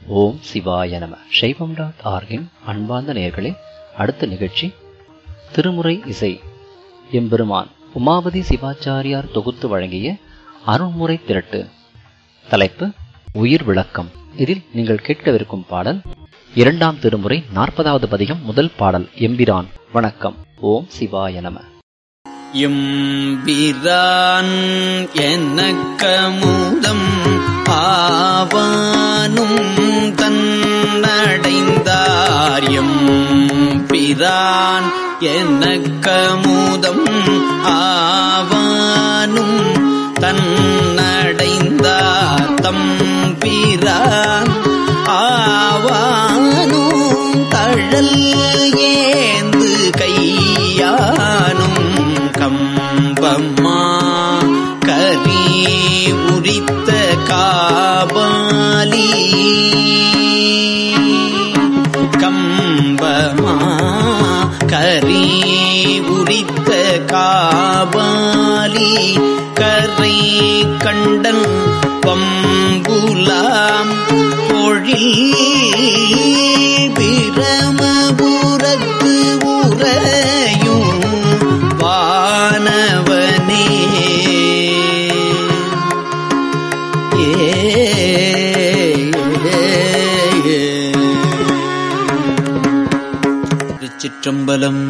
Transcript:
ஓம் சிவாய நம சைவம் டாட் ஆர்கின் அன்பார்ந்த நேயர்களே அடுத்த நிகழ்ச்சி திருமுறை இசை எம்பெருமான் உமாபதி சிவாச்சாரியார் தொகுத்து வழங்கிய அருண்முறை திரட்டு தலைப்பு உயிர் விளக்கம் இதில் நீங்கள் கேட்கவிருக்கும் பாடல் இரண்டாம் திருமுறை நாற்பதாவது பதிகம் முதல் பாடல் எம்பிரான் வணக்கம் ஓம் சிவாய நம எம்பிரான் எனக்கமுதம் ஆவானும் தன்னடைந்தார் எம்பிரான் எனக்கமுதம் ஆவானும் தன்னடைந்தார் தம்பிரான் ஆவானும் தழல் ஏந்து கையானும் கம்பம்மா கரி உரித்த காபாலி கம்பமா கரி உரித்த காபாலி கரை கண்டன் பம்புலாம் பொழில் பிரமபுரத்து உறையும் வானவனே ஏ திருச்சிற்றம்பலம்